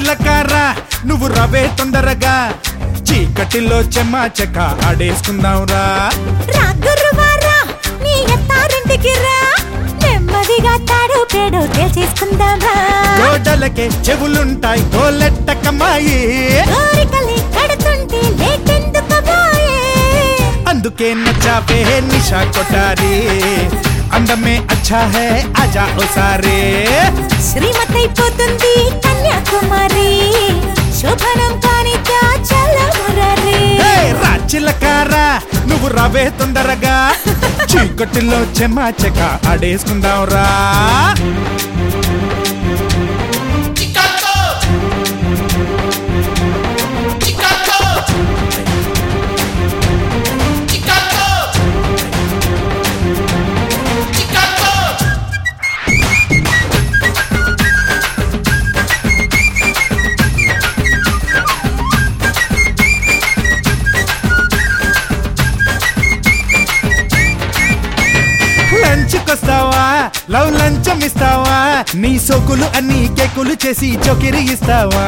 చిలకారా నువ్వు రవే తొందరగా చీకటిలో చెమ్మా చెక్క ఆడేసుకుందాంరా రా గురువారా నీ అత్తారింటికి రా నెమ్మదిగా తాడు పేడు తేల్చేసుకుందామా గోడలకే చెవులుంటాయి గోలెట్టకమ్మాయి కోరికలి కడుతుంటే లేటెందుకు బాయే అందుకే నచ్చావే నిషా కొట్టారి అందమే అచ్చా హే ఆజా ఓసారే శ్రీమతైపోతుంది కన్యాకుమారి శోభనం కానిక చల్లమురరి హే, రా చిలకారా నువ్వు రవే తొందరగా చీకటిలో చెమ్మా చెక్క ఆడేసుకుందాంరా లంచ్కొస్తావా లవ్ లంచం ఇస్తావా నీ సోకులు అన్ని కేకులు చేసి చొకిరి ఇస్తావా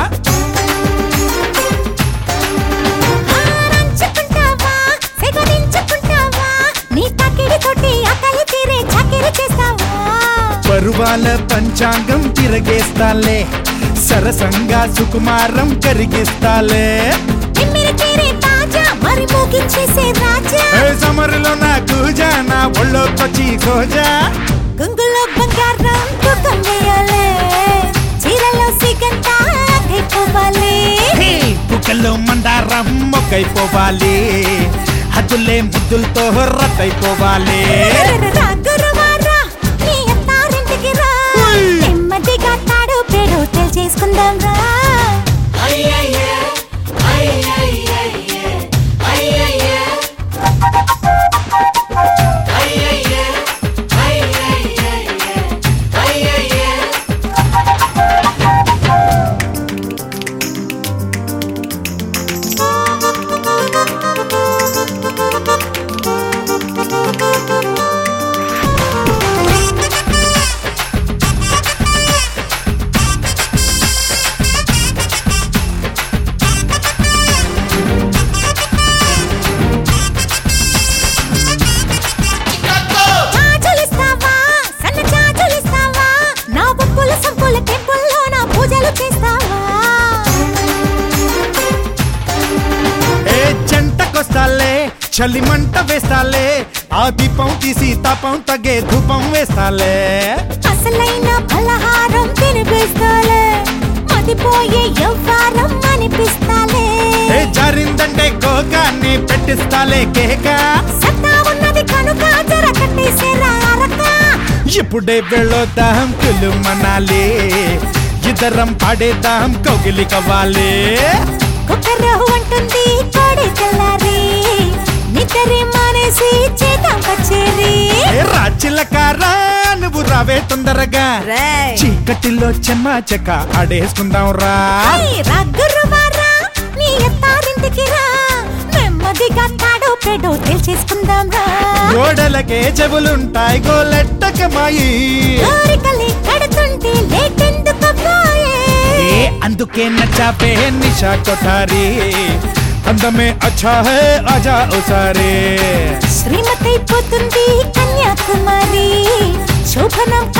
ఆనంచుకుంటావా సెగదించుకుంటావా నీ తాకిడి కొట్టి అకలి తీరే చకిరి చేస్తావా పరువాల పంచాంగం తిరగేస్తాలే సరసంగా సుకుమారం కరిగిస్తాలే తిమ్మిరి తీరే తాజా మరి మోగించేసే రాజా ఏ సమరులో నా కూజా నా ఒళ్ళోకొచ్చి కోజా గుంగులో బంగారం తూకం వేయాలే చీరలో సిగంత అయిపోవాలి హే, కుక్కల్లో మందారం మొక్కైపోవాలి హద్దులే ముద్దులతో రద్దయిపోవాలి రా గురువారా నీ అత్తారింటికి రా ఉయ్. నెమ్మదిగా తాడు పేడు చేసుకుందాం రా చాచులిస్తావా సన్న చాచులిస్తావా నా బొప్పుల సంపుల టెంపుల్లో నా పూజలు చేస్తావా ఏ జంటకొస్తాలే చలి మంట వేస్తాలే ఆ దీపం తీసి తపం తగే ధూపం వేస్తాలే అసలైన పలహారం తినిపిస్తాలే మతిపోయే యవ్వారం అనిపిస్తాలే ఏ జారిందంటే కోగాన్ని పెట్టిస్తాలే కేక సత్తా ఉన్నది కనుక జర కట్టేసేరా అరక ఇప్పుడే వెళ్ళొద్దాం కులు మనాలి ఇద్దరం పాడేద్దాం కౌగిలి కవ్వాలి కుక్కరు అంటుంది కోడి తెల్లారి నిద్రే మానేసి చేద్దాం కచేరి ఏ రాచిలకారా నువ్వు రావే తొందరగా చీకటిలో చెమ్మా చెక్క ఆడేసుకుందాం రా రగ్గురువారా నీ ఎత్తారింటికి రా నెమ్మదిగా తాడో పెడో తేల్చేసుకుందాం రా గోడలకే చెవులుంటాయి గోలెట్టకమాయి కోరికలి కడుతుంటే లేటెందుకు పోయే ఏ అందుకే నచ్చాపే నిషా కొఠారి అందమే అచ్చా హే ఆజా ఓసారే శ్రీమతైపోతుంది కన్యాకుమారి శోభనం